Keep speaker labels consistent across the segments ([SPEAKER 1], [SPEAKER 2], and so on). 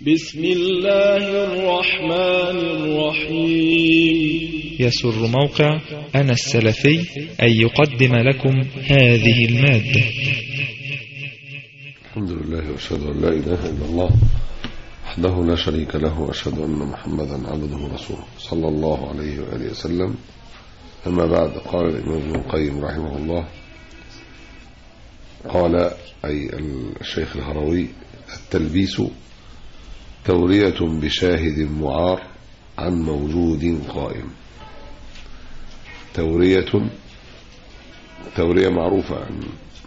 [SPEAKER 1] بسم الله الرحمن الرحيم
[SPEAKER 2] يسر موقع أنا السلفي أن يقدم لكم هذه المادة
[SPEAKER 3] الحمد لله واشهد ان لا اله الا الله وحده لا شريك له واشهد ان محمدا عبده ورسوله صلى الله عليه واله وسلم اما بعد قال الامام ابن القيم رحمه الله قال اي الشيخ الهروي التلبيس تورية بشاهد معار عن موجود قائم تورية تورية معروفة عن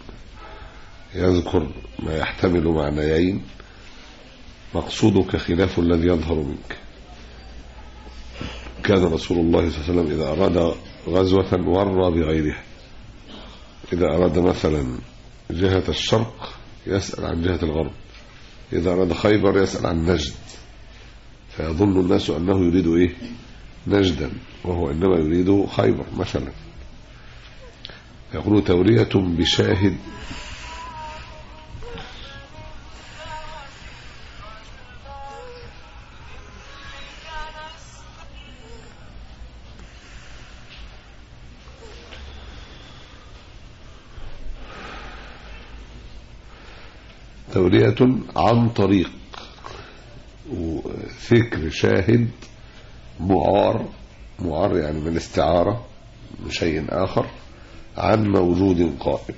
[SPEAKER 3] يذكر ما يحتمل معنيين مقصودك خلاف الذي يظهر منك كان رسول الله صلى الله عليه وسلم إذا أراد غزوة ورى بغيرها إذا أراد مثلا جهة الشرق يسأل عن جهة الغرب إذا أراد خيبر يسأل عن نجد فيظن الناس أنه يريد إيه نجدا وهو إنما يريد خيبر مثلا يقول تورية بشاهد تورية عن طريق وذكر شاهد معار معار يعني من استعارة من شيء آخر عن موجود قائم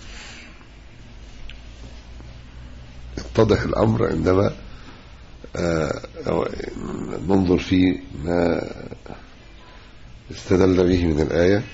[SPEAKER 3] يتضح الأمر عندما ننظر في ما استدل به من الآية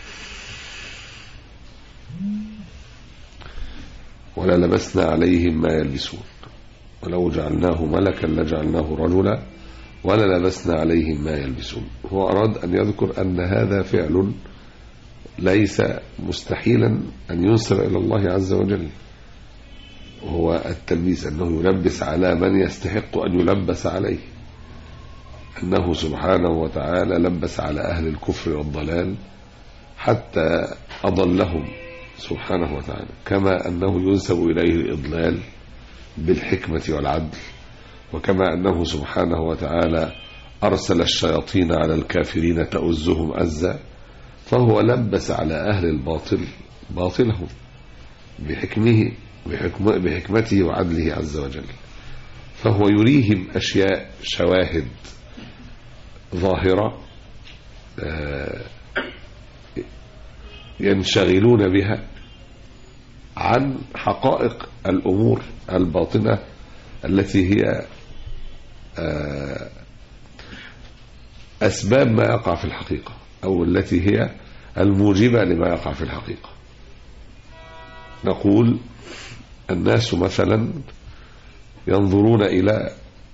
[SPEAKER 3] ولا لبسنا عليهم ما يلبسون ولو جعلناه ملكا لجعلناه رجلا ولا لبسنا عليهم ما يلبسون هو أراد أن يذكر أن هذا فعل ليس مستحيلا أن ينسب إلى الله عز وجل وهو التلبيس أنه يلبس على من يستحق أن يلبس عليه أنه سبحانه وتعالى لبس على أهل الكفر والضلال حتى أضلهم سبحانه وتعالى كما أنه ينسب إليه الإضلال بالحكمة والعدل وكما أنه سبحانه وتعالى أرسل الشياطين على الكافرين تؤزهم أزا فهو لبس على أهل الباطل باطلهم بحكمه بحكمة بحكمته وعدله عز وجل فهو يريهم أشياء شواهد ظاهرة ينشغلون بها عن حقائق الأمور الباطنة التي هي أسباب ما يقع في الحقيقة أو التي هي الموجبة لما يقع في الحقيقة نقول الناس مثلا ينظرون إلى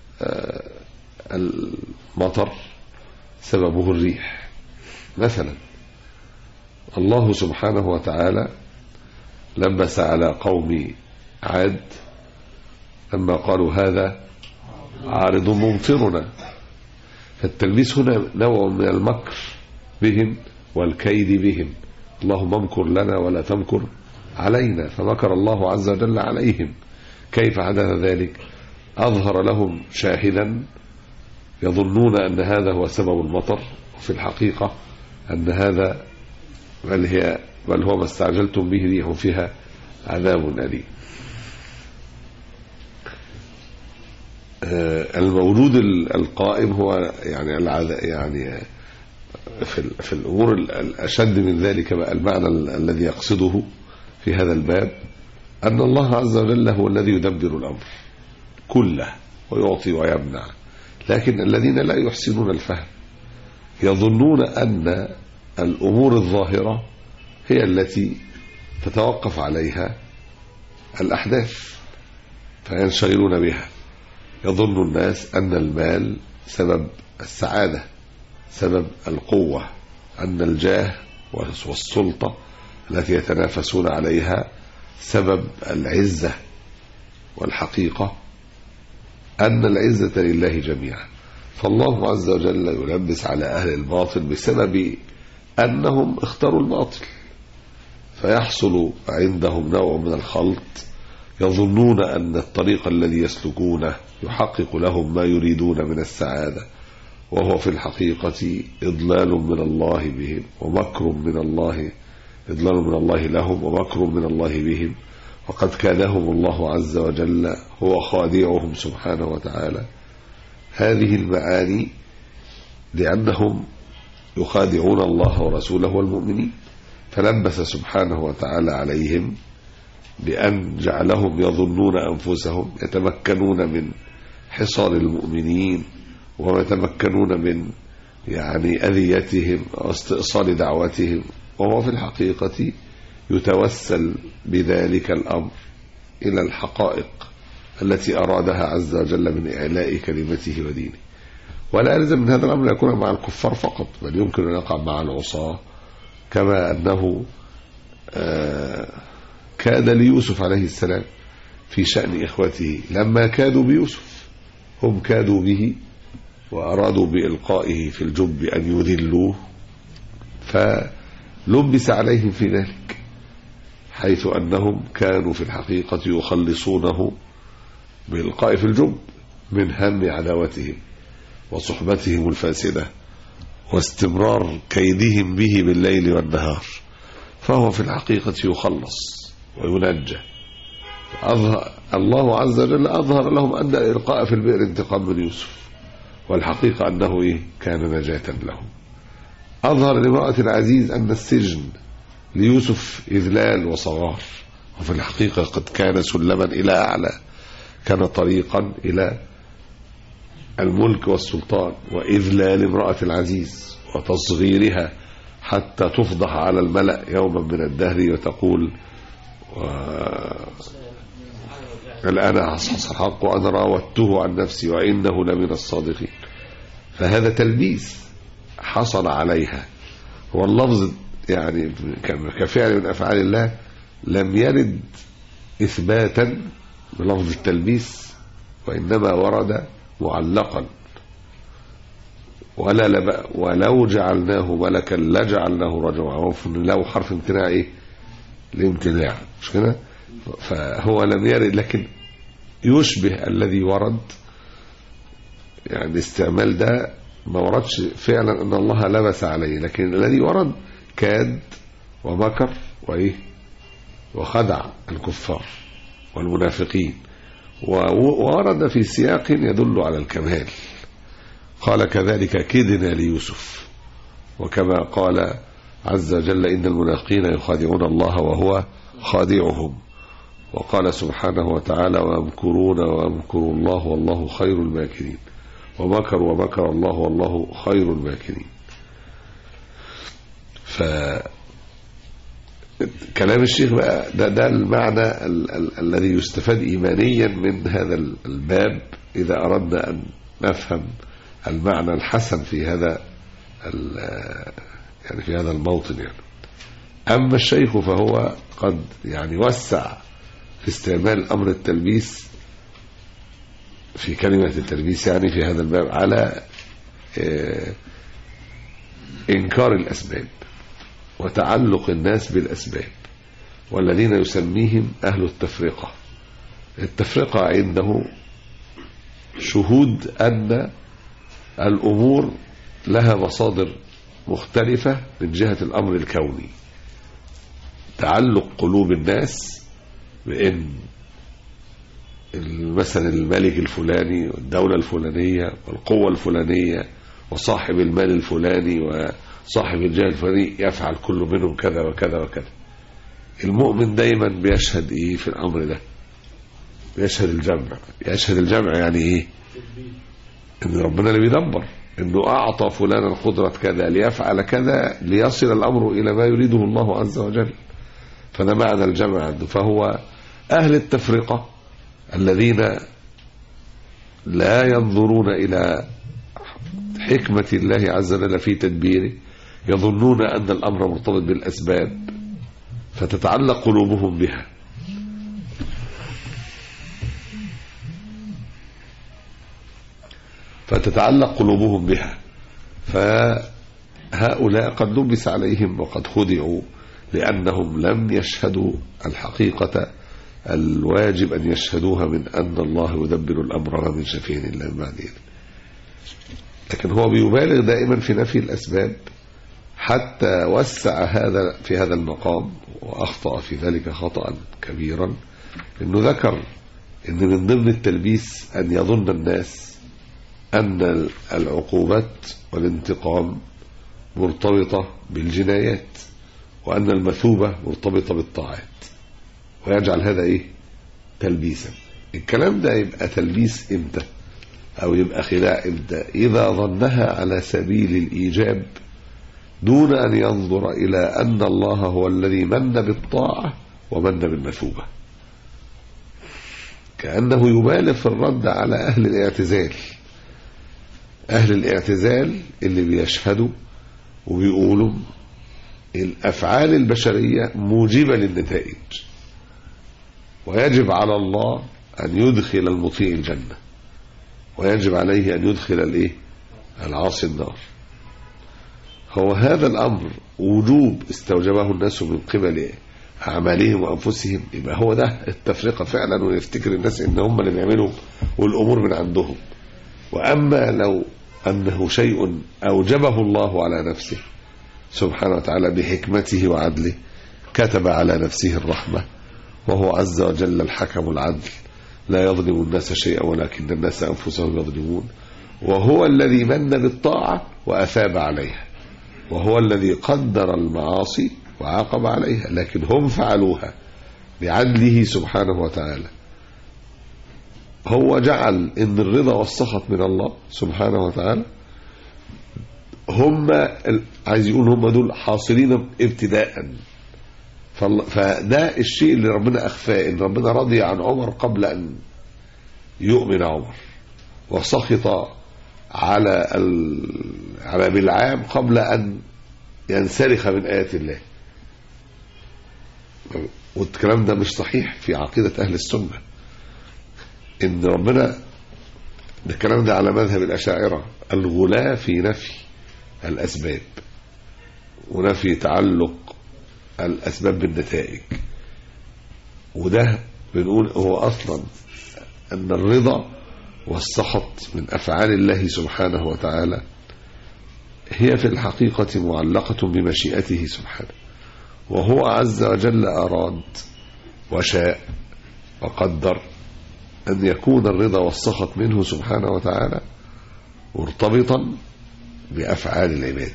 [SPEAKER 3] المطر سببه الريح مثلا الله سبحانه وتعالى لبس على قوم عاد لما قالوا هذا عارض ممطرنا فالتلبيس هنا نوع من المكر بهم والكيد بهم اللهم امكر لنا ولا تمكر علينا فمكر الله عز وجل عليهم كيف حدث ذلك أظهر لهم شاهدا يظنون أن هذا هو سبب المطر وفي الحقيقة أن هذا بل هي بل هو ما استعجلتم به ريح فيها عذاب أليم المولود القائم هو يعني يعني في في الامور الاشد من ذلك بقى المعنى الذي يقصده في هذا الباب ان الله عز وجل هو الذي يدبر الامر كله ويعطي ويمنع لكن الذين لا يحسنون الفهم يظنون ان الامور الظاهره هي التي تتوقف عليها الاحداث فينشغلون بها يظن الناس أن المال سبب السعادة سبب القوة أن الجاه والسلطة التي يتنافسون عليها سبب العزة والحقيقة أن العزة لله جميعا فالله عز وجل يلبس على أهل الباطل بسبب أنهم اختاروا الباطل فيحصل عندهم نوع من الخلط يظنون أن الطريق الذي يسلكونه يحقق لهم ما يريدون من السعادة وهو في الحقيقة إضلال من الله بهم ومكر من الله إضلال من الله لهم ومكر من الله بهم وقد كادهم الله عز وجل هو خادعهم سبحانه وتعالى هذه المعاني لأنهم يخادعون الله ورسوله والمؤمنين فلبس سبحانه وتعالى عليهم بأن جعلهم يظنون أنفسهم يتمكنون من حصار المؤمنين ويتمكنون من يعني أذيتهم واستئصال دعوتهم وهو في الحقيقة يتوسل بذلك الأمر إلى الحقائق التي أرادها عز وجل من إعلاء كلمته ودينه ولا يلزم من هذا الأمر يكون مع الكفار فقط بل يمكن أن يقع مع العصاة كما أنه آه كاد ليوسف عليه السلام في شأن إخوته لما كادوا بيوسف هم كادوا به وأرادوا بإلقائه في الجب أن يذلوه فلبس عليهم في ذلك حيث أنهم كانوا في الحقيقة يخلصونه بإلقاء في الجب من هم عداوتهم وصحبتهم الفاسدة واستمرار كيدهم به بالليل والنهار فهو في الحقيقة يخلص وينجى أظهر الله عز وجل أظهر لهم أن الإلقاء في البئر انتقام من يوسف والحقيقة أنه إيه كان نجاة لهم أظهر لامرأة العزيز أن السجن ليوسف إذلال وصغار وفي الحقيقة قد كان سلما إلى أعلى كان طريقا إلى الملك والسلطان وإذلال امرأة العزيز وتصغيرها حتى تفضح على الملأ يوما من الدهر وتقول و... الآن أصحص الحق وأنا راودته عن نفسي وإنه لمن الصادقين فهذا تلبيس حصل عليها هو اللفظ يعني كفعل من أفعال الله لم يرد إثباتا بلفظ التلبيس وإنما ورد معلقا ولا لب... ولو جعلناه ملكا لجعلناه رجلا لو حرف امتناع ايه الامتناع مش كده فهو لم يرد لكن يشبه الذي ورد يعني الاستعمال ده ما وردش فعلا ان الله لبس عليه لكن الذي ورد كاد ومكر وايه وخدع الكفار والمنافقين وورد في سياق يدل على الكمال قال كذلك كدنا ليوسف وكما قال عز وجل إن المنافقين يخادعون الله وهو خادعهم وقال سبحانه وتعالى ويمكرون ويمكر الله والله خير الماكرين ومكر ومكر الله والله خير الماكرين ف كلام الشيخ بقى ده, ده المعنى ال ال الذي يستفاد إيمانيا من هذا الباب إذا أردنا أن نفهم المعنى الحسن في هذا يعني في هذا الموطن يعني أما الشيخ فهو قد يعني وسع في استعمال أمر التلبيس في كلمة التلبيس يعني في هذا الباب على إنكار الأسباب وتعلق الناس بالأسباب والذين يسميهم أهل التفرقة التفرقة عنده شهود أن الأمور لها مصادر مختلفة من جهة الأمر الكوني تعلق قلوب الناس بأن مثلا الملك الفلاني والدولة الفلانية والقوة الفلانية وصاحب المال الفلاني وصاحب الجاه الفلاني يفعل كل منهم كذا وكذا وكذا المؤمن دايما بيشهد ايه في الامر ده بيشهد الجمع يشهد الجمع يعني ايه ان ربنا اللي بيدبر انه اعطى فلانا قدرة كذا ليفعل كذا ليصل الامر الى ما يريده الله عز وجل فده معنى الجمع عنده فهو اهل التفرقة الذين لا ينظرون الى حكمة الله عز وجل في تدبيره يظنون أن الأمر مرتبط بالأسباب فتتعلق قلوبهم بها فتتعلق قلوبهم بها فهؤلاء قد لبس عليهم وقد خدعوا لأنهم لم يشهدوا الحقيقة الواجب أن يشهدوها من أن الله يدبر الأمر من شفيع إلا من بعد إذن لكن هو بيبالغ دائما في نفي الأسباب حتى وسع هذا في هذا المقام وأخطأ في ذلك خطأ كبيرا إنه ذكر إن من ضمن التلبيس أن يظن الناس أن العقوبات والانتقام مرتبطة بالجنايات وأن المثوبة مرتبطة بالطاعات ويجعل هذا إيه تلبيسا الكلام ده يبقى تلبيس إمتى أو يبقى خداع إمتى إذا ظنها على سبيل الإيجاب دون أن ينظر إلى أن الله هو الذي من بالطاعة ومن بالمثوبة كأنه يبالغ في الرد على أهل الاعتزال أهل الاعتزال اللي بيشهدوا وبيقولوا الأفعال البشرية موجبة للنتائج ويجب على الله أن يدخل المطيع الجنة ويجب عليه أن يدخل الإيه العاصي النار هو هذا الأمر وجوب استوجبه الناس من قبل أعمالهم وأنفسهم يبقى هو ده التفرقة فعلا ويفتكر الناس إن هم اللي بيعملوا والأمور من عندهم وأما لو أنه شيء أوجبه الله على نفسه سبحانه وتعالى بحكمته وعدله كتب على نفسه الرحمة وهو عز وجل الحكم العدل لا يظلم الناس شيئا ولكن الناس أنفسهم يظلمون وهو الذي من بالطاعة وأثاب عليها وهو الذي قدر المعاصي وعاقب عليها لكن هم فعلوها بعدله سبحانه وتعالى هو جعل ان الرضا والسخط من الله سبحانه وتعالى هم عايز يقول هم دول حاصلين ابتداء فده الشيء اللي ربنا اخفاه ان ربنا رضي عن عمر قبل ان يؤمن عمر وسخط على ال... على بالعام قبل ان ينسلخ من ايات الله والكلام ده مش صحيح في عقيده اهل السنه ان ربنا الكلام ده على مذهب الاشاعره الغلاة في نفي الاسباب ونفي تعلق الاسباب بالنتائج وده بنقول هو اصلا ان الرضا والسخط من افعال الله سبحانه وتعالى هي في الحقيقه معلقه بمشيئته سبحانه وهو عز وجل اراد وشاء وقدر أن يكون الرضا والسخط منه سبحانه وتعالى مرتبطا بأفعال العباد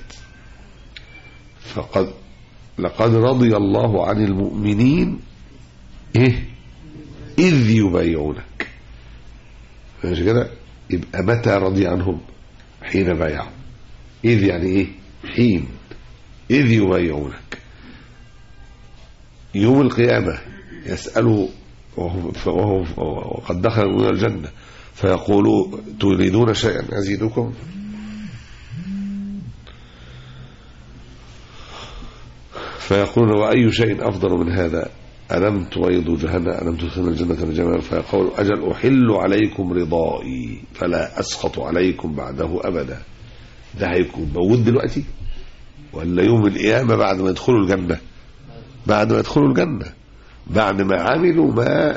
[SPEAKER 3] فقد لقد رضي الله عن المؤمنين إيه إذ يبايعونك مش كده يبقى متى رضي عنهم حين بايعوا إذ يعني إيه حين إذ يبايعونك يوم القيامة يسأله وهو, وهو وقد دخلوا إلى الجنة فيقولوا تريدون شيئا أزيدكم فيقولون وأي شيء أفضل من هذا ألم تريضوا جهنم ألم تدخلنا الجنة الجمال فيقول أجل أحل عليكم رضائي فلا أسخط عليكم بعده أبدا ده هيكون موجود دلوقتي ولا يوم القيامة بعد ما يدخلوا الجنة بعد ما يدخلوا الجنة بعد ما عملوا ما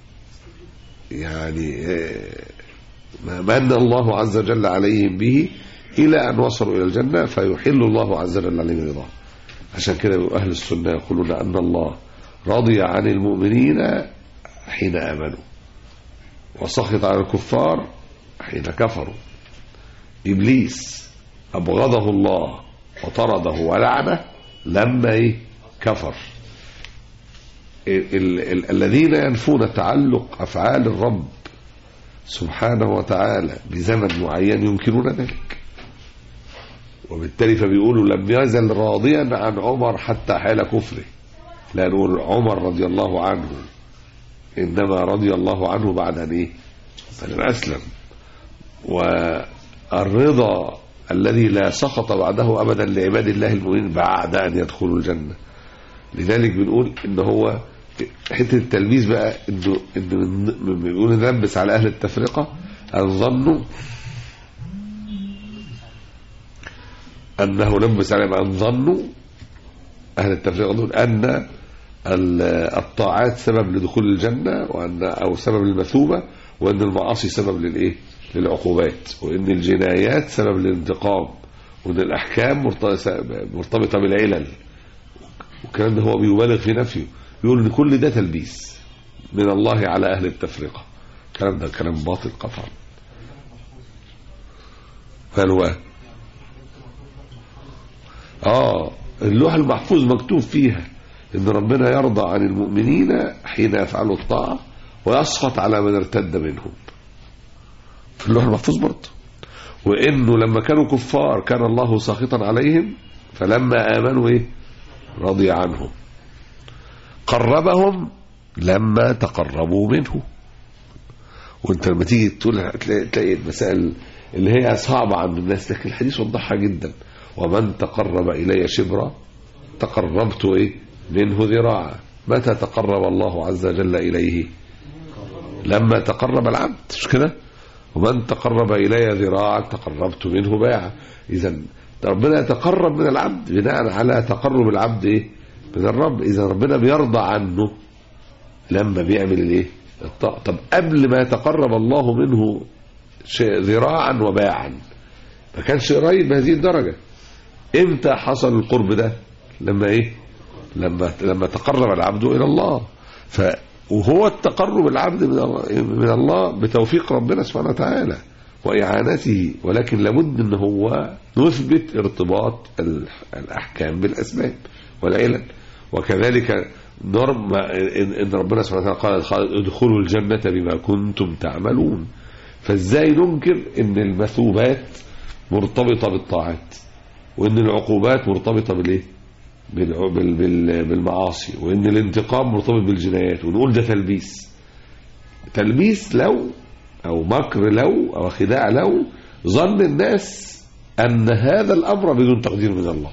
[SPEAKER 3] يعني ما من الله عز وجل عليهم به إلى أن وصلوا إلى الجنة فيحل الله عز وجل عليهم رضاه عشان كده أهل السنة يقولون أن الله رضي عن المؤمنين حين آمنوا وسخط على الكفار حين كفروا إبليس أبغضه الله وطرده ولعنه لما إيه كفر ال ال الذين ينفون تعلق أفعال الرب سبحانه وتعالى بزمن معين ينكرون ذلك وبالتالي فبيقولوا لم يزل راضيا عن عمر حتى حال كفره لا نقول عمر رضي الله عنه إنما رضي الله عنه بعد أن إيه فلم أسلم والرضا الذي لا سقط بعده أبدا لعباد الله المؤمنين بعد أن يدخلوا الجنة لذلك بنقول إن هو حته التلبيس بقى انه انه بيقول نلبس على اهل التفرقه ان ظنوا انه لبس عليهم ان ظنوا اهل التفرقه دول ان ال- الطاعات سبب لدخول الجنة وأن أو سبب للمثوبة وأن المعاصي سبب للإيه؟ للعقوبات وأن الجنايات سبب للانتقام وأن الأحكام مرت- مرتبطة بالعلل والكلام ده هو بيبالغ في نفيه يقول ان كل ده تلبيس من الله على اهل التفرقه الكلام ده كلام باطل قطعا قال هو اه اللوح المحفوظ مكتوب فيها ان ربنا يرضى عن المؤمنين حين يفعلوا الطاعه ويسخط على من ارتد منهم في اللوح المحفوظ برضه وانه لما كانوا كفار كان الله ساخطا عليهم فلما امنوا ايه رضي عنهم قربهم لما تقربوا منه وانت لما تيجي تقول تلاقي, تلاقي المسائل اللي هي صعبة عند الناس لكن الحديث وضحها جدا ومن تقرب إلي شبرا تقربت إيه منه ذراعا متى تقرب الله عز وجل إليه لما تقرب العبد مش كده ومن تقرب إلي ذراعا تقربت منه باعا إذا ربنا يتقرب من العبد بناء على تقرب العبد إيه من الرب إذا ربنا بيرضى عنه لما بيعمل الايه الطاعة طب قبل ما يتقرب الله منه شيء ذراعا وباعا ما كانش قريب بهذه الدرجة امتى حصل القرب ده لما ايه لما لما تقرب العبد الى الله ف وهو التقرب العبد من الله- من الله بتوفيق ربنا سبحانه وتعالى وإعانته ولكن لابد ان هو نثبت ارتباط ال- الأحكام بالأسباب والعلل وكذلك نرم إن إن ربنا سبحانه وتعالى قال ادخلوا الجنة بما كنتم تعملون فازاي ننكر ان المثوبات مرتبطة بالطاعات وان العقوبات مرتبطة بالايه بالع- بال- بال- بالمعاصي وان الانتقام مرتبط بالجنايات ونقول ده تلبيس تلبيس لو او مكر لو او خداع لو ظن الناس ان هذا الامر بدون تقدير من الله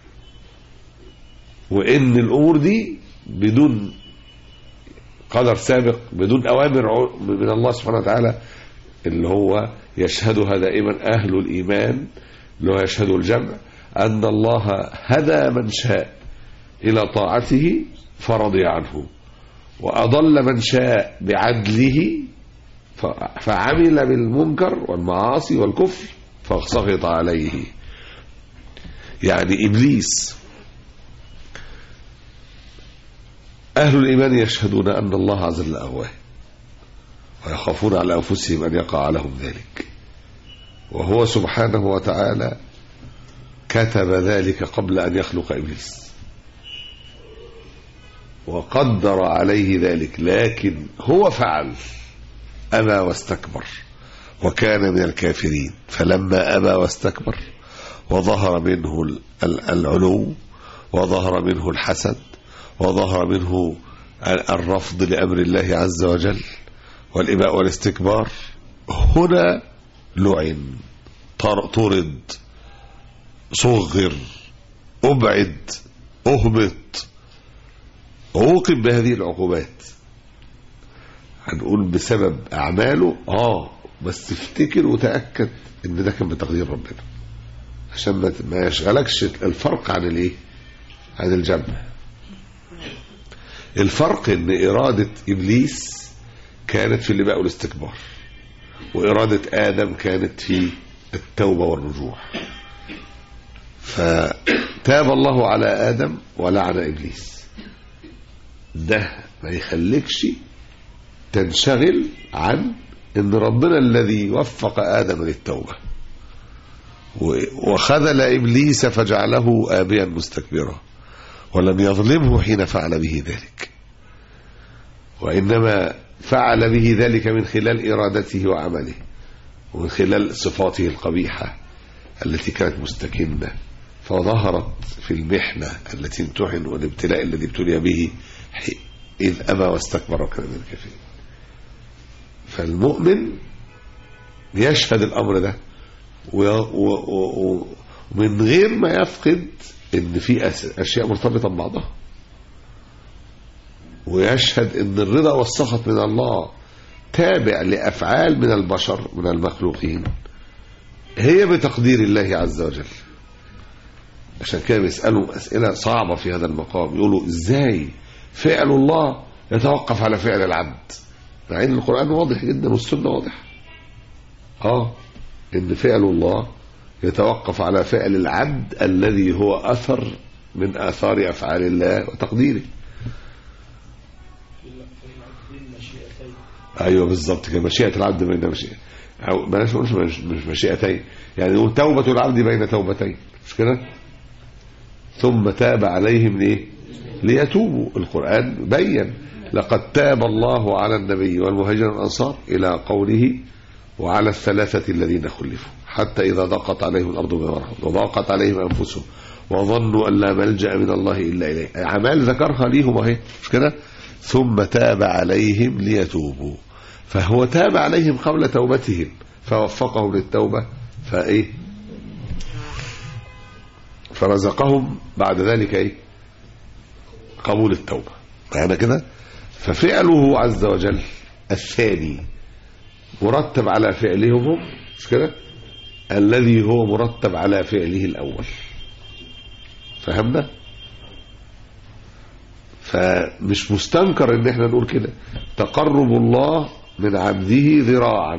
[SPEAKER 3] وان الامور دي بدون قدر سابق بدون اوامر ع- من الله سبحانه وتعالى اللي هو يشهدها دائما اهل الايمان اللي هو يشهد الجمع ان الله هدى من شاء الى طاعته فرضي عنه واضل من شاء بعدله ف- فعمل بالمنكر والمعاصي والكفر فسخط عليه يعني ابليس أهل الإيمان يشهدون أن الله عز وجل أغواه ويخافون على أنفسهم أن يقع لهم ذلك وهو سبحانه وتعالى كتب ذلك قبل أن يخلق إبليس وقدر عليه ذلك لكن هو فعل أبى واستكبر وكان من الكافرين فلما أبى واستكبر وظهر منه ال- ال- العلو وظهر منه الحسد وظهر منه ال- الرفض لأمر الله عز وجل والإباء والاستكبار هنا لعن طر- طرد صغر أبعد أهبط عوقب بهذه العقوبات هنقول بسبب أعماله آه بس افتكر وتأكد إن ده كان بتقدير ربنا عشان ما ما يشغلكش الفرق عن الايه عن الجمع الفرق ان إرادة إبليس كانت في الإباء والاستكبار وإرادة آدم كانت في التوبة والرجوع فتاب الله على آدم ولعن إبليس ده ما يخليكش تنشغل عن ان ربنا الذي وفق آدم للتوبة و- وخذل إبليس فجعله آبيا مستكبرا ولم يظلمه حين فعل به ذلك وإنما فعل به ذلك من خلال إرادته وعمله ومن خلال صفاته القبيحة التي كانت مستكنة فظهرت في المحنة التي امتحن والابتلاء الذي ابتلي به حي- إذ أبى واستكبر وكان من الكافرين فالمؤمن يشهد الأمر ده و- و- و- ومن غير ما يفقد ان في أس- اشياء مرتبطه ببعضها ويشهد ان الرضا والسخط من الله تابع لافعال من البشر من المخلوقين هي بتقدير الله عز وجل عشان كده بيسالوا اسئله صعبه في هذا المقام يقولوا ازاي فعل الله يتوقف على فعل العبد مع ان القرآن واضح جدا والسنة واضحة اه ان فعل الله يتوقف على فعل العبد الذي هو اثر من اثار افعال الله وتقديره ايوه بالظبط كده مشيئه العبد بين مشيئه او بلاش نقول مش مش مشيئتين يعني نقول توبه العبد بين توبتين مش كده ثم تاب عليهم ليه ليتوبوا القران بين لقد تاب الله على النبي والمهاجرين والانصار الى قوله وعلى الثلاثه الذين خلفوا حتى اذا ضاقت عليهم الارض بما رحبت وضاقت عليهم انفسهم وظنوا ان لا ملجا من الله الا اليه اعمال ذكرها ليهم اهي مش كده ثم تاب عليهم ليتوبوا فهو تاب عليهم قبل توبتهم فوفقهم للتوبة فإيه فرزقهم بعد ذلك إيه قبول التوبة معنى كده ففعله عز وجل الثاني مرتب على فعلهم هم مش كده الذي هو مرتب على فعله الأول فهمنا فمش مستنكر ان احنا نقول كده تقرب الله من عبده ذراعا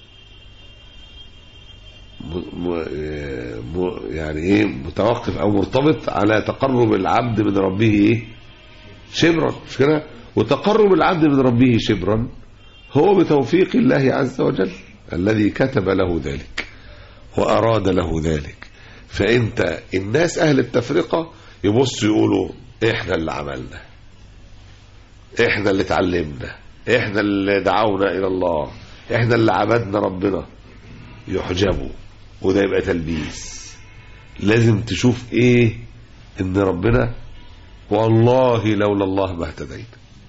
[SPEAKER 3] م... م... م... يعني ايه متوقف او مرتبط على تقرب العبد من ربه ايه شبرا مش كده وتقرب العبد من ربه شبرا هو بتوفيق الله عز وجل الذي كتب له ذلك واراد له ذلك فانت الناس اهل التفرقه يبصوا يقولوا احنا اللي عملنا احنا اللي اتعلمنا احنا اللي دعونا الى الله احنا اللي عبدنا ربنا يحجبوا وده يبقى تلبيس لازم تشوف ايه ان ربنا والله لولا الله ما اهتديت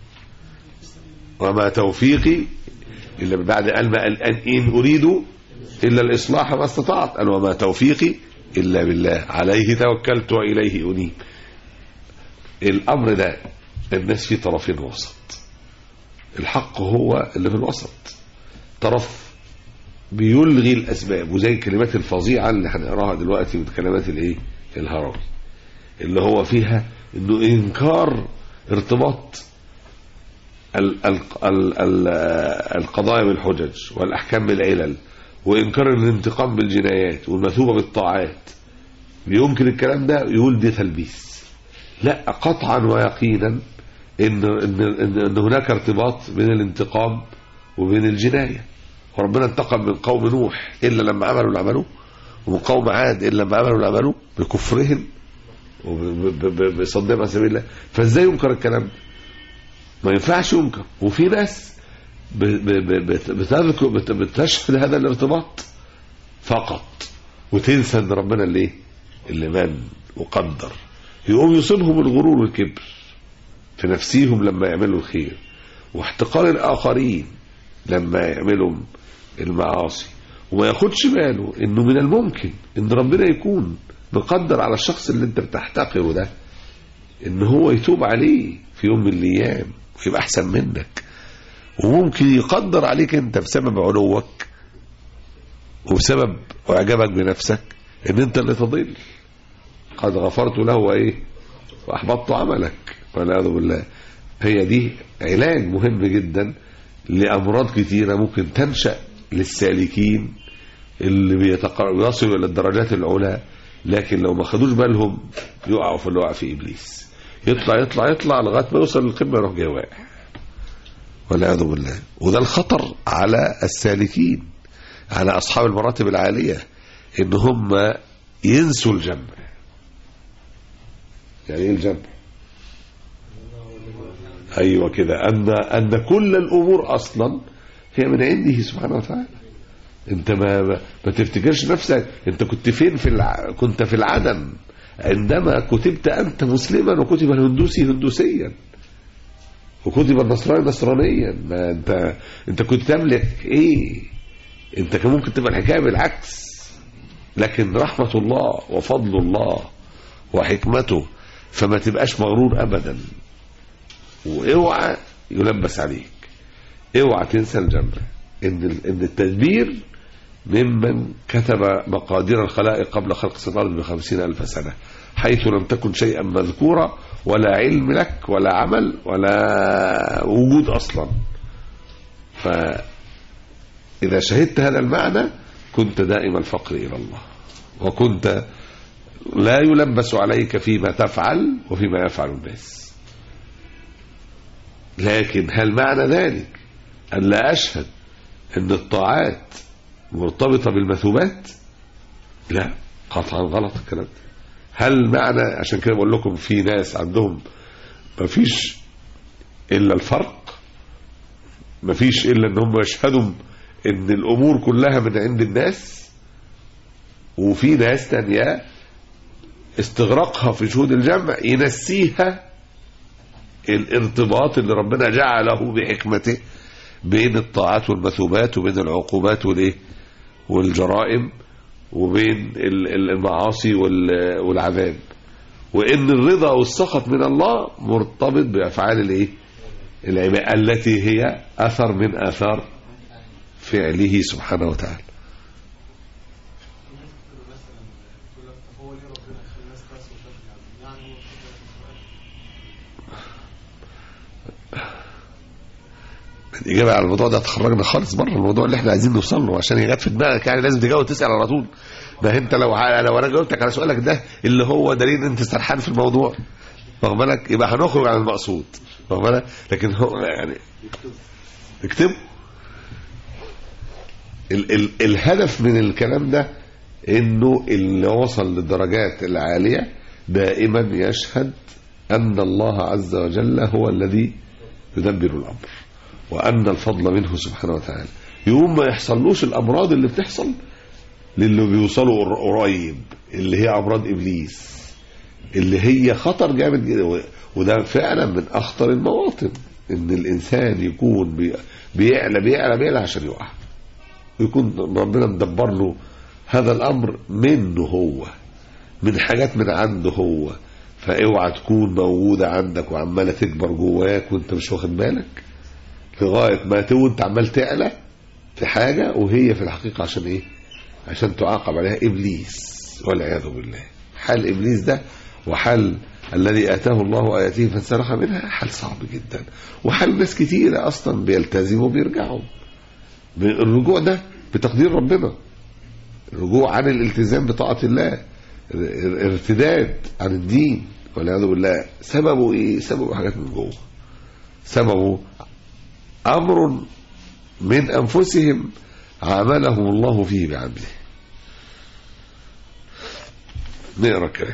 [SPEAKER 3] وما توفيقي الا بعد قال ما قال ان اريد الا الاصلاح ما استطعت قال وما توفيقي الا بالله عليه توكلت واليه انيب الامر ده الناس فيه طرفين وسط الحق هو اللي في الوسط طرف بيلغي الاسباب وزي الكلمات الفظيعه اللي هنقراها دلوقتي من كلمات الايه الهروي اللي هو فيها انه انكار ارتباط ال ال ال ال القضايا بالحجج والاحكام بالعلل وانكار الانتقام بالجنايات والمثوبه بالطاعات بينكر الكلام ده يقول دي تلبيس لا قطعا ويقينا ان ان ان, إن هناك ارتباط بين الانتقام وبين الجنايه وربنا انتقم من قوم نوح الا لما عملوا اللي عملوه ومن قوم عاد الا لما عملوا اللي عملوه بكفرهم وبصدهم عن سبيل الله فازاي ينكر الكلام ده؟ ما ينفعش ينكر وفي ناس ب- ب- بت- بتذكر بت- بتشهد هذا الارتباط فقط وتنسى ان ربنا اللي إيه؟ اللي من وقدر يقوم يصيبهم الغرور والكبر في نفسيهم لما يعملوا الخير واحتقار الاخرين لما يعملوا المعاصي وما ياخدش باله انه من الممكن ان ربنا يكون مقدر على الشخص اللي انت بتحتقره ده ان هو يتوب عليه في يوم من الايام ويبقى احسن منك وممكن يقدر عليك انت بسبب علوك وبسبب اعجابك بنفسك ان انت اللي تضل قد غفرت له وايه واحبطت عملك والعياذ بالله هي دي علاج مهم جدا لامراض كتيره ممكن تنشا للسالكين اللي بيتقر- بيصلوا الى الدرجات العلى لكن لو ما خدوش بالهم يقعوا في اللي وقع في ابليس يطلع يطلع يطلع لغايه ما يوصل للقمه يروح جاي واقع والعياذ بالله وده الخطر على السالكين على اصحاب المراتب العاليه ان هم ينسوا الجمع يعني ايه الجمع ايوه كده ان ان كل الامور اصلا هي من عنده سبحانه وتعالى انت ما ما, ما تفتكرش نفسك انت كنت فين في الع... كنت في العدم عندما كتبت انت مسلما وكتب الهندوسي هندوسيا وكتب النصراني نصرانيا ما انت انت كنت تملك ايه انت كان ممكن تبقى الحكايه بالعكس لكن رحمه الله وفضل الله وحكمته فما تبقاش مغرور ابدا واوعى يلبس عليك اوعى تنسى الجمع ان ال- ان التدبير ممن كتب مقادير الخلائق قبل خلق الأرض بخمسين ألف سنة حيث لم تكن شيئا مذكورا ولا علم لك ولا عمل ولا وجود أصلا فإذا شهدت هذا المعنى كنت دائم الفقر إلى الله وكنت لا يلبس عليك فيما تفعل وفيما يفعل الناس لكن هل معنى ذلك أن لا أشهد أن الطاعات مرتبطة بالمثوبات لا قطعا غلط الكلام ده هل معنى عشان كده بقول لكم في ناس عندهم مفيش إلا الفرق مفيش إلا أن هم يشهدوا أن الأمور كلها من عند الناس وفي ناس تانية استغرقها في شهود الجمع ينسيها الارتباط اللي ربنا جعله بحكمته بين الطاعات والمثوبات وبين العقوبات والايه والجرائم وبين ال- ال- المعاصي وال- والعذاب وان الرضا والسخط من الله مرتبط بافعال الايه العباد التي هي اثر من اثار فعله سبحانه وتعالى الإجابة على الموضوع ده تخرجنا خالص بره الموضوع اللي احنا عايزين نوصل له عشان يجات في دماغك يعني لازم تجاوب تسأل على طول ما انت لو ع- لو انا جاوبتك على سؤالك ده اللي هو دليل ان انت سرحان في الموضوع واخد بالك يبقى هنخرج عن المقصود واخد بالك لكن هو يعني اكتبه ال ال الهدف من الكلام ده انه اللي وصل للدرجات العالية دائما يشهد ان الله عز وجل هو الذي يدبر الامر وأن الفضل منه سبحانه وتعالى يوم ما يحصلوش الأمراض اللي بتحصل للي بيوصلوا قر- قريب اللي هي أمراض إبليس اللي هي خطر جامد جدا و- وده فعلا من أخطر المواطن إن الإنسان يكون بي- بيعلى بيعلى بيعلى عشان يقع ويكون ربنا مدبر له هذا الأمر منه هو من حاجات من عنده هو فاوعى تكون موجودة عندك وعمالة تكبر جواك وانت مش واخد بالك لغايه ما تو انت عمال تعلى في حاجه وهي في الحقيقه عشان ايه؟ عشان تعاقب عليها ابليس والعياذ بالله. حال ابليس ده وحال الذي اتاه الله اياته فانسلخ منها حال صعب جدا وحال ناس كتيره اصلا بيلتزموا وبيرجعوا. الرجوع ده بتقدير ربنا. الرجوع عن الالتزام بطاعه الله. الارتداد عن الدين والعياذ بالله سببه ايه؟ سببه حاجات من جوه. سببه أمر من أنفسهم عملهم الله فيه بعمله نقرا الكلام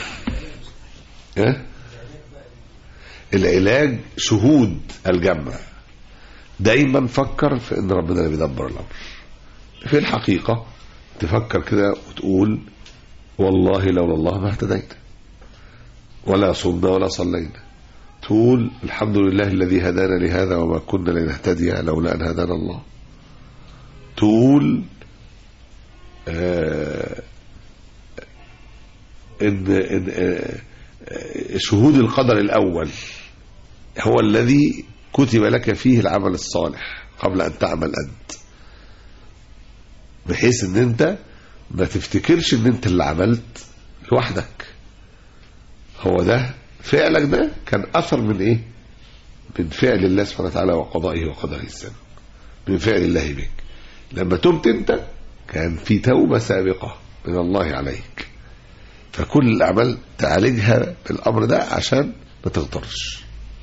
[SPEAKER 3] ها؟ العلاج شهود الجمع دايما فكر في ان ربنا اللي بيدبر الامر في الحقيقه تفكر كده وتقول والله لولا الله ما اهتدينا ولا صمنا ولا صلينا تقول الحمد لله الذي هدانا لهذا وما كنا لنهتدي لولا ان هدانا الله تقول آه ان, إن آه آه، شهود القدر الاول هو الذي كتب لك فيه العمل الصالح قبل ان تعمل انت بحيث ان انت ما تفتكرش ان انت اللي عملت لوحدك هو ده فعلك ده كان اثر من ايه من فعل الله سبحانه وتعالى وقضائه وقدره السابق من فعل الله بك لما تبت انت كان في توبة سابقة من الله عليك فكل الأعمال تعالجها بالأمر ده عشان ما تغترش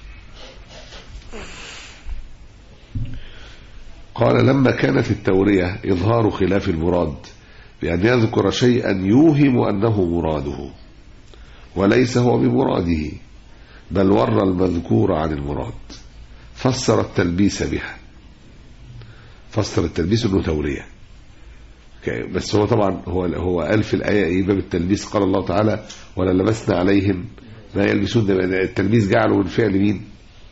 [SPEAKER 3] قال لما كانت التورية إظهار خلاف المراد بأن يذكر شيئا يوهم أنه مراده وليس هو بمراده بل ور المذكور عن المراد فسر التلبيس بها فسر التلبيس انه توريه اوكي، بس هو طبعا هو هو قال في الايه ايه باب التلبيس قال الله تعالى ولا لبسنا عليهم ما يلبسون ده التلبيس جعله من فعل مين؟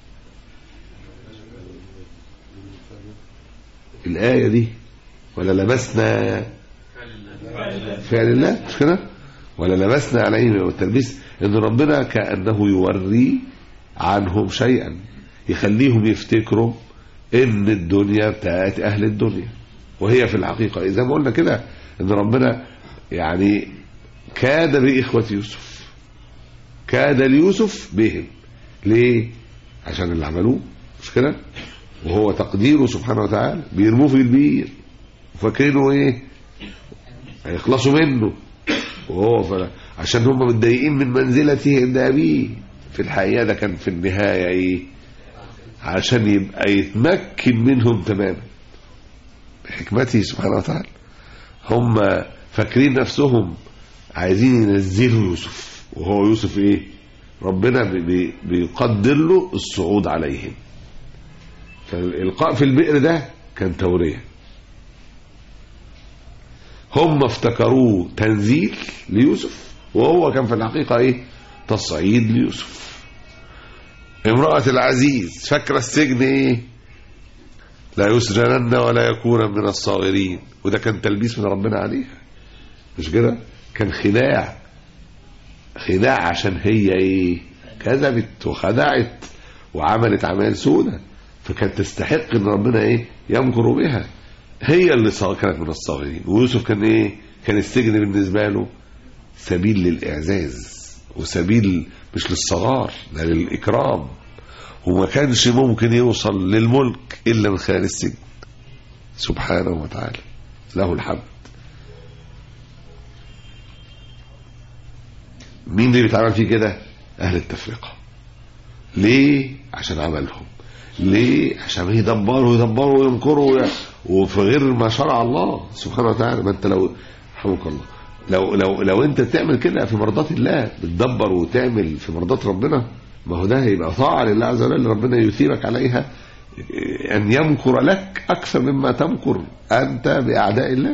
[SPEAKER 3] الايه دي ولا لبسنا فعل الله مش كده؟ ولا لبسنا عليهم التلبيس ان ربنا كانه يوري عنهم شيئا يخليهم يفتكروا ان الدنيا بتاعت اهل الدنيا وهي في الحقيقة زي ما قلنا كده ان ربنا يعني كاد بإخوة يوسف كاد ليوسف بهم ليه عشان اللي عملوه مش كده وهو تقديره سبحانه وتعالى بيرموه في البير وفاكرينه ايه هيخلصوا منه وهو ف... عشان هم متضايقين من منزلته عند ابيه في الحقيقه ده كان في النهايه ايه عشان يبقى يتمكن منهم تماما بحكمته سبحانه وتعالى هم فاكرين نفسهم عايزين ينزلوا يوسف وهو يوسف ايه ربنا بي- بي- بيقدر له الصعود عليهم فالإلقاء في البئر ده كان تورية هم افتكروه تنزيل ليوسف وهو كان في الحقيقة ايه تصعيد ليوسف امرأة العزيز فاكرة السجن ايه لا يسجنن ولا يكون من الصاغرين وده كان تلبيس من ربنا عليها مش كده كان خداع خداع عشان هي ايه كذبت وخدعت وعملت اعمال سودة فكانت تستحق ان ربنا ايه يمكر بها هي اللي صار كانت من الصاغرين ويوسف كان ايه كان السجن بالنسبه له سبيل للاعزاز وسبيل مش للصغار ده للاكرام وما كانش ممكن يوصل للملك الا من خلال السجن سبحانه وتعالى له الحمد مين اللي بيتعمل فيه كده اهل التفرقه ليه عشان عملهم ليه عشان يدبروا يدبروا وينكروا وي- وفي غير ما شرع الله سبحانه وتعالى ما انت لو رحمك الله لو لو لو انت تعمل كده في مرضات الله بتدبر وتعمل في مرضات ربنا ما هو ده هيبقى طاعه لله عز وجل ربنا يثيبك عليها ان يمكر لك اكثر مما تمكر انت باعداء الله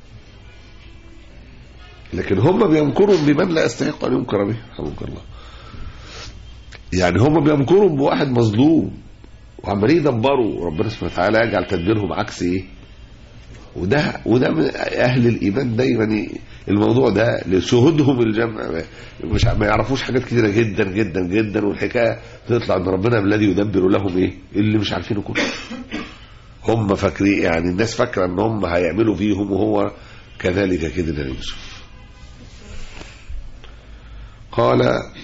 [SPEAKER 3] لكن هم بيمكروا بمن لا يستحق ان يمكر به رحمك الله يعني هم بيمكروا بواحد مظلوم وعمالين يدبروا ربنا سبحانه وتعالى يجعل تدبيرهم عكس ايه وده وده من اهل الايمان دايما ي- الموضوع ده لشهودهم الجمع مش ما يعرفوش حاجات كتيره جدا جدا جدا والحكايه تطلع ان ربنا الذي يدبر لهم ايه اللي مش عارفينه كله هم فاكرين يعني الناس فاكره ان هم هيعملوا فيهم وهو كذلك كده ليوسف قال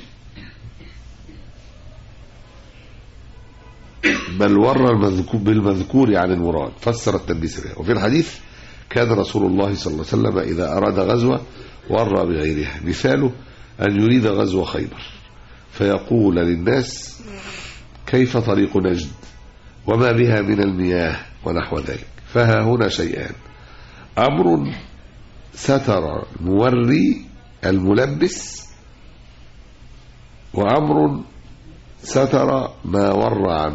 [SPEAKER 3] بل ور المذكور بالمذكور عن المراد فسر التلبيس بها وفي الحديث كان رسول الله صلى الله عليه وسلم إذا أراد غزوة ور بغيرها مثاله أن يريد غزو خيبر فيقول للناس كيف طريق نجد وما بها من المياه ونحو ذلك فها هنا شيئان أمر ستر الموري الملبس وأمر ستر ما ور عنه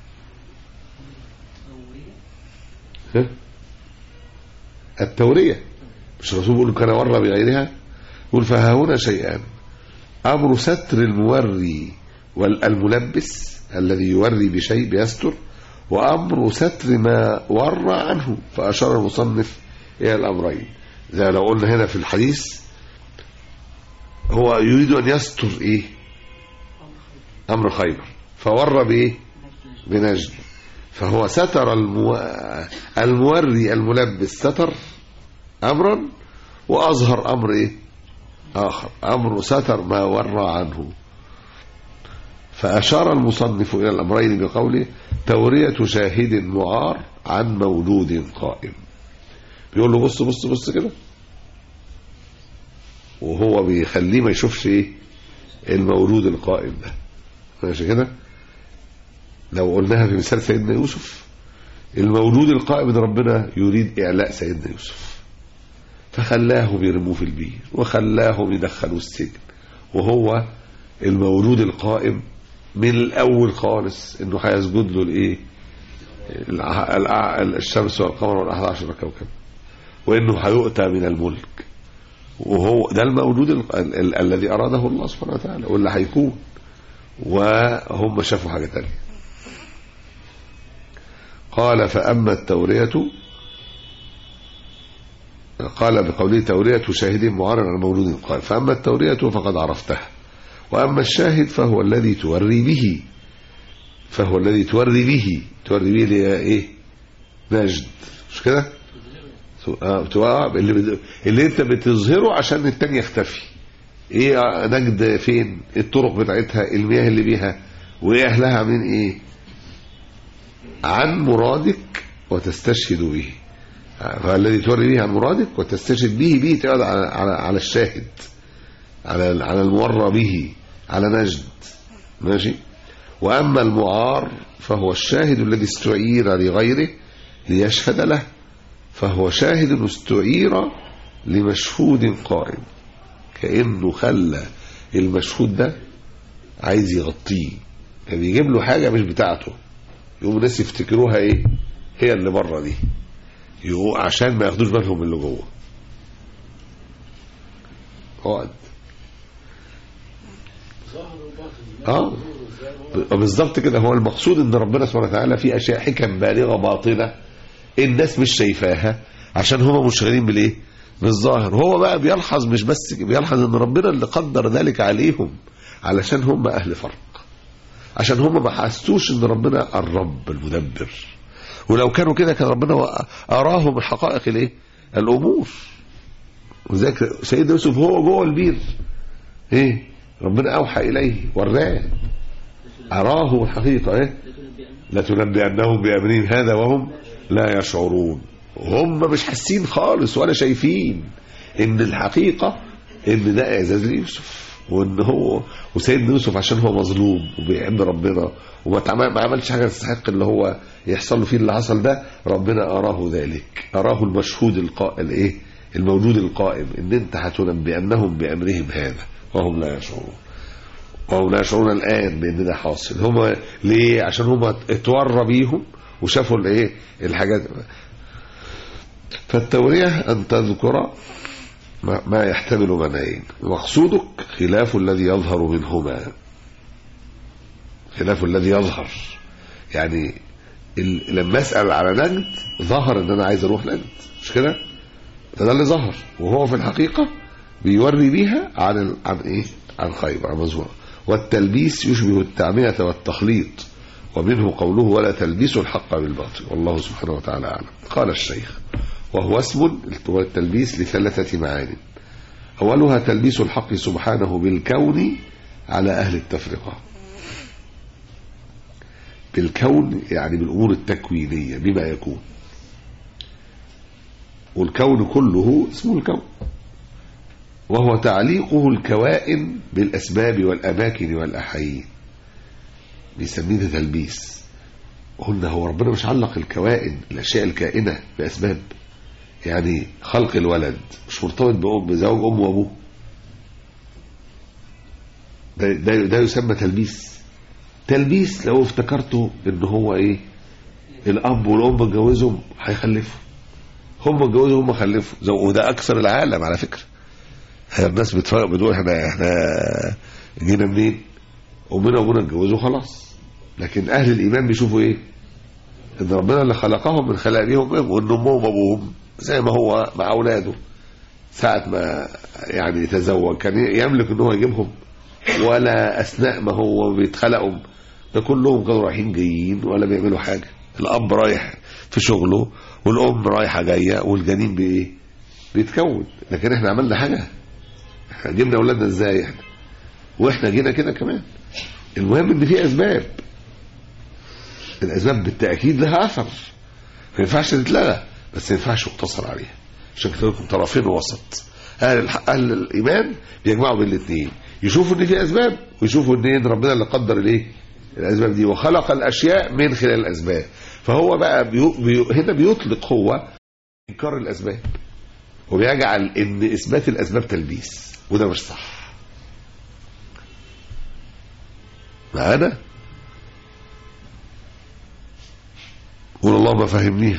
[SPEAKER 3] ها؟ التورية مش الرسول بيقول كان ور بغيرها يقول فها هنا شيئان أمر ستر الموري والملبس الذي يوري بشيء بيستر وأمر ستر ما ور عنه فأشار المصنف إلى الأمرين زي لو قلنا هنا في الحديث هو يريد أن يستر إيه أمر خيبر فور بإيه بنجد فهو ستر المو... الموري الملبس ستر أمرا وأظهر أمر إيه آخر أمر ستر ما ور عنه فأشار المصنف إلى الأمرين بقوله تورية شاهد معار عن موجود قائم بيقول له بص بص بص كده وهو بيخليه ما يشوفش ايه المولود القائم ده ماشي كده لو قلناها في مثال سيدنا يوسف المولود القائم ده ربنا يريد إعلاء سيدنا يوسف فخلاه بيرموه في البير وخلاهم يدخلوه السجن وهو المولود القائم من الأول خالص إنه هيسجد له الإيه الع- الع- الشمس والقمر والأحد عشر كوكب وإنه هيؤتى من الملك وهو ده المولود ال- ال- ال- الذي أراده الله سبحانه وتعالى واللي هيكون وهم شافوا حاجة تانية قال فأما التورية قال بقوله تورية شاهد معارض على مولود قال فأما التورية فقد عرفتها وأما الشاهد فهو الذي توري به فهو الذي توري به توري به اللي هي ايه نجد مش كده آه، بتبقى اللي, بت- اللي انت بتظهره عشان التاني يختفي ايه آه، نجد فين الطرق بتاعتها المياه اللي بيها وايه اهلها عاملين ايه عن مرادك وتستشهد به فالذي توري به عن مرادك وتستشهد به به تقعد على, على, على الشاهد على على المورى به على نجد ماشي واما المعار فهو الشاهد الذي استعير لغيره ليشهد له فهو شاهد استعير لمشهود قائم كانه خلى المشهود ده عايز يغطيه يعني يجيب له حاجه مش بتاعته يقوم الناس يفتكروها ايه هي اللي بره دي يقوم عشان ما ياخدوش بالهم من اللي جوه اقعد اه ب- بالظبط كده هو المقصود ان ربنا سبحانه وتعالى في اشياء حكم بالغه باطنه الناس مش شايفاها عشان هم مشغلين بالايه بالظاهر هو بقى بيلحظ مش بس بيلحظ ان ربنا اللي قدر ذلك عليهم علشان هم اهل فرق عشان هم ما حسوش ان ربنا الرب المدبر ولو كانوا كده كان ربنا اراهم حقائق الايه الامور وذلك سيدنا يوسف هو جوه البير ايه ربنا اوحى اليه وراه اراه الحقيقه ايه لتنبئنهم بامرهم هذا وهم لا يشعرون هم مش حاسين خالص ولا شايفين ان الحقيقه ان ده اعزاز ليوسف وان هو وسيدنا يوسف عشان هو مظلوم وبيحب ربنا وما تعمل ما عملش حاجه تستحق اللي هو يحصل له فيه اللي حصل ده ربنا اراه ذلك اراه المشهود القائل ايه الموجود القائم ان انت هتنبئنهم بامرهم هذا وهم لا يشعرون وهم لا يشعرون الان بان ده حاصل هم ليه عشان هم اتورى بيهم وشافوا الايه الحاجات فالتوريه ان تذكر ما ما يحتمل معنيين مقصودك خلاف الذي يظهر منهما خلاف الذي يظهر يعني ال- لما اسال على نجد ظهر ان انا عايز اروح نجد مش كده ده, ده اللي ظهر وهو في الحقيقه بيوري بيها عن ال... عن ايه عن خيبر عن مزور والتلبيس يشبه التعمية والتخليط ومنه قوله ولا تلبسوا الحق بالباطل والله سبحانه وتعالى اعلم قال الشيخ وهو اسم التلبيس لثلاثة معان أولها تلبيس الحق سبحانه بالكون على أهل التفرقة بالكون يعني بالأمور التكوينية بما يكون والكون كله اسمه الكون وهو تعليقه الكوائن بالأسباب والأماكن والأحايين بيسميه ده تلبيس قلنا هو ربنا مش علق الكوائن الأشياء الكائنة بأسباب يعني خلق الولد مش مرتبط بأم بزوج أم وأبوه ده, ده, ده يسمى تلبيس تلبيس لو افتكرته ان هو ايه الاب والام اتجوزهم هيخلفوا هم اتجوزوا هم خلفوا زو- وده اكثر العالم على فكره هي الناس بتفرق بتقول احنا احنا جينا منين امنا وابونا اتجوزوا خلاص لكن اهل الايمان بيشوفوا ايه ان ربنا اللي خلقهم من خلقهم وان امهم وابوهم زي ما هو مع اولاده ساعة ما يعني يتزوج كان يملك ان هو يجيبهم ولا اثناء ما هو بيتخلقوا ده كلهم كانوا رايحين جايين ولا بيعملوا حاجه الاب رايح في شغله والام رايحه جايه والجنين بايه بيتكون لكن احنا عملنا حاجه احنا جبنا اولادنا ازاي احنا واحنا جينا كده كمان المهم ان في اسباب الاسباب بالتاكيد لها اثر ما ينفعش تتلغى بس ما ينفعش يقتصر عليها عشان كده لكم طرفين وسط اهل الح... اهل الايمان بيجمعوا بين الاثنين يشوفوا ان في اسباب ويشوفوا ان إن ربنا اللي قدر الايه الاسباب دي وخلق الاشياء من خلال الاسباب فهو بقى بيو... بيو... هنا بيطلق هو انكار الاسباب وبيجعل ان اثبات الاسباب تلبيس وده مش صح معانا قول الله ما فهمنيها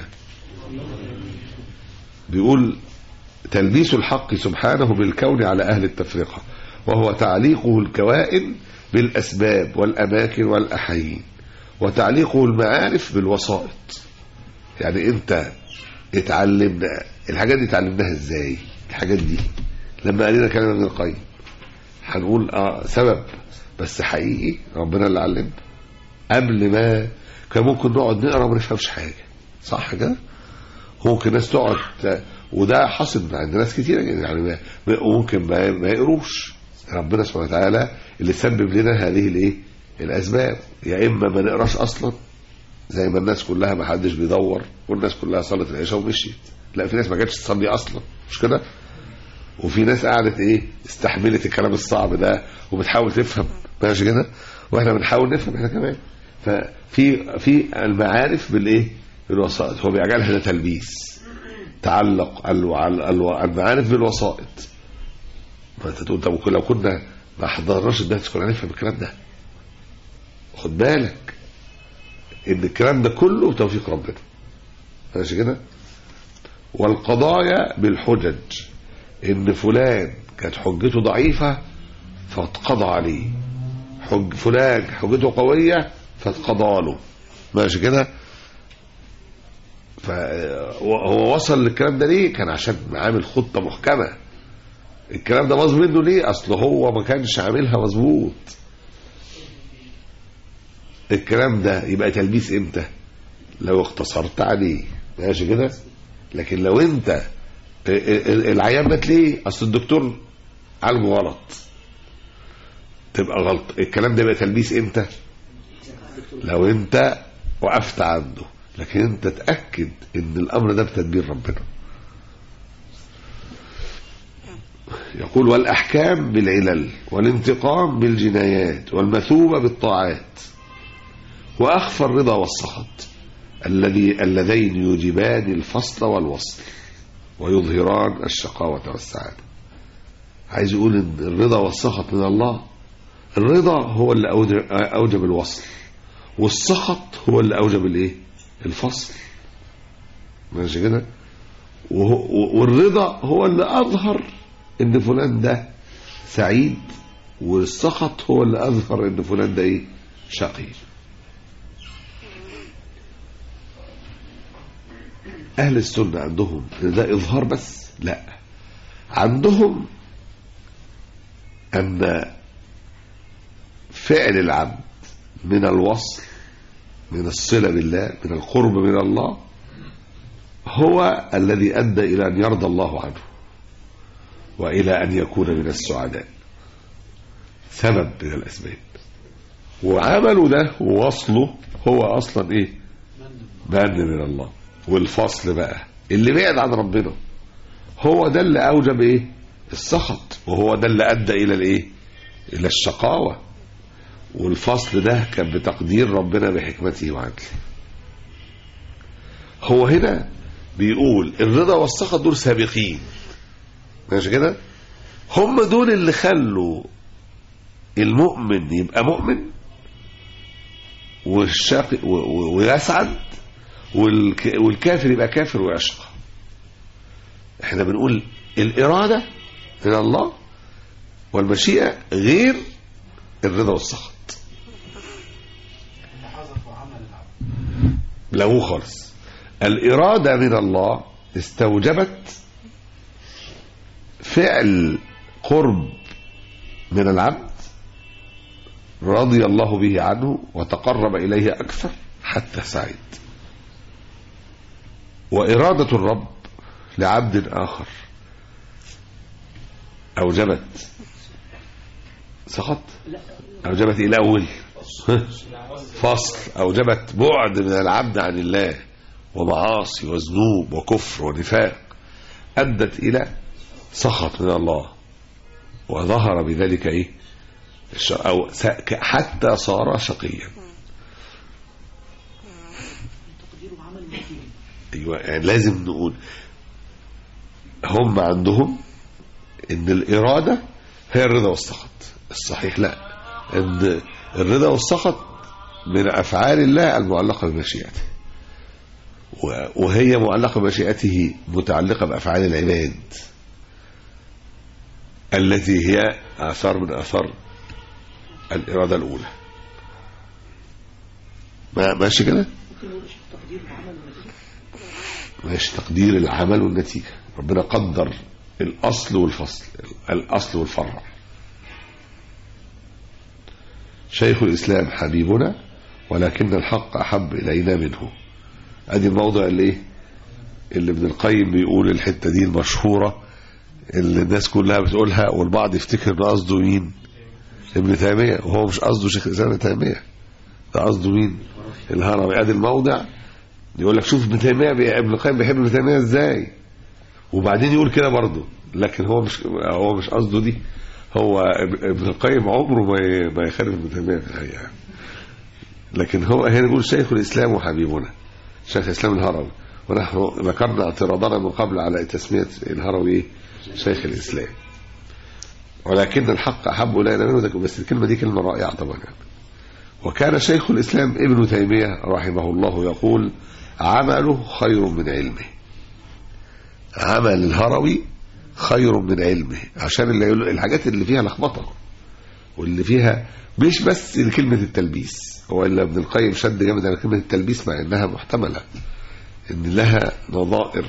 [SPEAKER 3] بيقول تلبيس الحق سبحانه بالكون على أهل التفرقة وهو تعليقه الكوائن بالأسباب والأماكن والأحايين وتعليقه المعارف بالوسائط يعني انت اتعلمنا الحاجات دي اتعلمناها ازاي الحاجات دي لما قالنا كلام ابن القيم هنقول اه سبب بس حقيقي ربنا اللي علمنا قبل ما كان ممكن نقعد نقرا وما نفهمش حاجه صح كده ممكن ناس تقعد وده حاصل عند ناس كتير يعني ما- ما- ممكن ما, ما يقروش ربنا سبحانه وتعالى اللي سبب لنا هذه الايه الاسباب يا اما ما نقراش اصلا زي ما الناس كلها ما حدش بيدور والناس كلها صلت العشاء ومشيت لا في ناس ما جاتش تصلي اصلا مش كده وفي ناس قعدت ايه استحملت الكلام الصعب ده وبتحاول تفهم ماشي كده واحنا بنحاول نفهم احنا كمان ففي في المعارف بالايه بالوسائط هو بيجعلها ده تلبيس تعلق الو- الو- المعارف بالوسائط ما انت تقول طب لو كنا ما حضرناش الدرس كنا نفهم الكلام ده خد بالك ان الكلام ده كله بتوفيق ربنا ماشي كده والقضايا بالحجج ان فلان كانت حجته ضعيفة فاتقضى عليه حج فلان حجته قوية فاتقضى له ماشي كده فهو وصل للكلام ده ليه كان عشان عامل خطة محكمة الكلام ده باظ منه ليه اصل هو ما كانش عاملها مظبوط الكلام ده يبقى تلبيس امتى لو اقتصرت عليه ماشي كده لكن لو انت ال- ال- العيان مات ليه اصل الدكتور عالجه غلط تبقى غلط الكلام ده يبقى تلبيس امتى لو انت وقفت عنده لكن انت تاكد ان الامر ده بتدبير ربنا يقول والاحكام بالعلل والانتقام بالجنايات والمثوبه بالطاعات واخفى الرضا والسخط الذي اللذين يوجبان الفصل والوصل ويظهران الشقاوة والسعادة عايز يقول ان الرضا والسخط من الله الرضا هو اللي أوجب, أوجب الوصل والسخط هو اللي أوجب الايه الفصل ماشي كده وهو- والرضا هو اللي أظهر ان فلان ده سعيد والسخط هو اللي أظهر ان فلان ده ايه شقي أهل السنة عندهم إن ده إظهار بس لا عندهم أن فعل العبد من الوصل من الصلة بالله من القرب من الله هو الذي أدى إلى أن يرضى الله عنه وإلى أن يكون من السعداء سبب من الأسباب وعمله ده ووصله هو أصلا إيه من من الله والفصل بقى اللي بعد عن ربنا هو ده اللي اوجب ايه السخط وهو ده اللي ادى الى الايه الى الشقاوه والفصل ده كان بتقدير ربنا بحكمته وعدله هو هنا بيقول الرضا والسخط دول سابقين ماشي كده هم دول اللي خلوا المؤمن يبقى مؤمن والشاق و- و- ويسعد والك... والكافر يبقى كافر ويشقى احنا بنقول الإرادة من الله والمشيئة غير الرضا والسخط له خالص الإرادة من الله استوجبت فعل قرب من العبد رضي الله به عنه وتقرب إليه أكثر حتى سعيد وإرادة الرب لعبد آخر أوجبت سقط أوجبت إلى أول فصل أوجبت بعد من العبد عن الله ومعاصي وذنوب وكفر ونفاق أدت إلى سخط من الله وظهر بذلك إيه الش- أو س- ك- حتى صار شقيا ايوه يعني لازم نقول هم عندهم ان الاراده هي الرضا والسخط الصحيح لا ان الرضا والسخط من افعال الله المعلقه بمشيئته و- وهي معلقه بمشيئته متعلقه بافعال العباد التي هي اثار من اثار الاراده الاولى ما ماشي كده ماشي تقدير العمل والنتيجة ربنا قدر الأصل والفصل الأصل والفرع شيخ الإسلام حبيبنا ولكن الحق أحب إلينا منه أدي الموضع اللي إيه اللي ابن القيم بيقول الحتة دي المشهورة اللي الناس كلها بتقولها والبعض يفتكر ان قصده مين ابن تيمية وهو مش قصده شيخ الإسلام ابن تيمية ده قصده مين الهروي ادي الموضع يقول لك شوف ابن تيمية بي- ابن القيم بيحب ابن تيمية ازاي وبعدين يقول كده برضه لكن هو مش هو مش قصده دي هو اب- ابن القيم عمره ما ي- ما يخالف ابن تيمية في الحقيقة يعني. لكن هو هنا بيقول شيخ الإسلام وحبيبنا شيخ الإسلام الهروي ونحن ذكرنا اعتراضنا من قبل على تسمية الهروي إيه؟ شيخ الإسلام ولكن الحق أحب إلينا منه ذلك- بس الكلمة دي كلمة رائعة طبعا يعني. وكان شيخ الإسلام ابن تيمية رحمه الله يقول عمله خير من علمه عمل الهروي خير من علمه عشان اللي يقول الحاجات اللي فيها لخبطه واللي فيها مش بس كلمة التلبيس هو إلا ابن القيم شد جامد على كلمة التلبيس مع إنها محتملة إن لها نظائر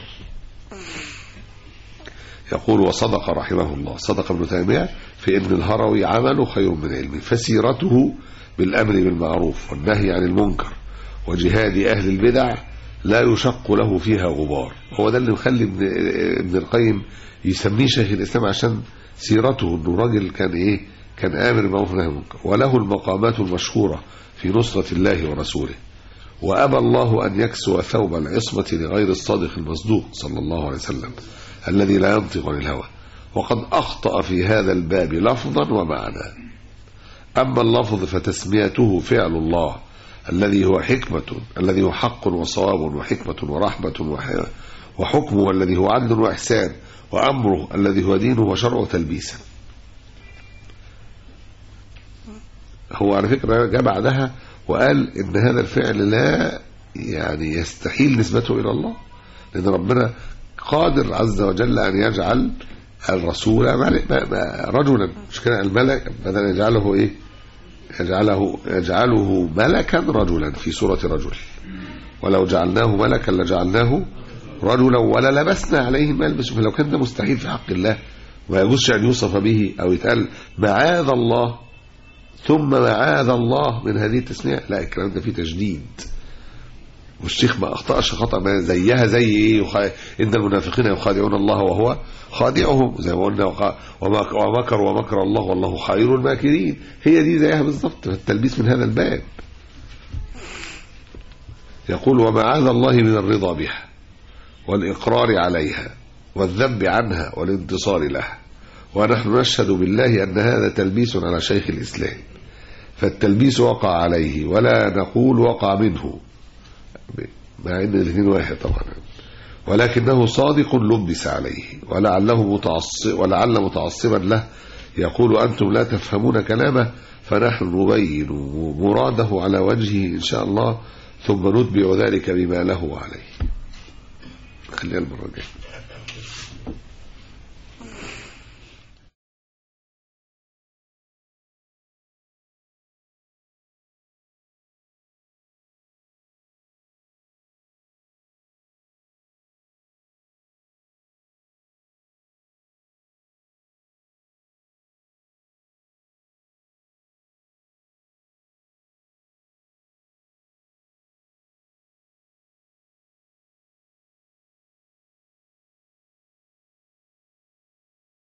[SPEAKER 3] يقول وصدق رحمه الله صدق ابن تيمية في أن الهروي عمله خير من علمه فسيرته بالأمر بالمعروف والنهي عن المنكر وجهاد أهل البدع لا يشق له فيها غبار هو ده اللي مخلي ابن, ابن القيم يسميه شيخ الإسلام عشان سيرته أنه راجل كان إيه كان آمر بالمعروف والنهي عن المنكر وله المقامات المشهورة في نصرة الله ورسوله وأبى الله أن يكسو ثوب العصمة لغير الصادق المصدوق صلى الله عليه وسلم الذي لا ينطق عن الهوى وقد أخطأ في هذا الباب لفظا ومعنى أما اللفظ فتسميته فعل الله الذي هو حكمة الذي هو حق وصواب وحكمة ورحمة وح- وحكمه الذي هو عدل وإحسان وأمره الذي هو دينه وشرعه تلبيسا هو على فكرة جاء بعدها وقال إن هذا الفعل لا يعني يستحيل نسبته إلى الله لأن ربنا قادر عز وجل أن يجعل الرسول ملك- م- م- رجلا مش كده الملك بدل يجعله إيه يجعله يجعله ملكا رجلا في صورة رجل ولو جعلناه ملكا لجعلناه رجلا ولا لبسنا عليه ما يلبسه فلو كان ده مستحيل في حق الله وما يجوزش أن يوصف به أو يتقال معاذ الله ثم معاذ الله من هذه التسمية لا الكلام ده فيه تجديد والشيخ ما أخطأش خطأ ما زيها زي إيه يخ- إن المنافقين يخادعون الله وهو خادعهم زي ما قلنا وق- ومك- ومكروا ومكر الله والله خير الماكرين هي دي زيها بالظبط فالتلبيس من هذا الباب يقول ومعاذ الله من الرضا بها والإقرار عليها والذب عنها والانتصار لها ونحن نشهد بالله أن هذا تلبيس على شيخ الإسلام فالتلبيس وقع عليه ولا نقول وقع منه مع ان الاثنين واحد طبعا ولكنه صادق لبس عليه ولعله متعصب ولعل متعصبا له يقول انتم لا تفهمون كلامه فنحن نبين مراده على وجهه ان شاء الله ثم نتبع ذلك بما له عليه خلينا المره الجايه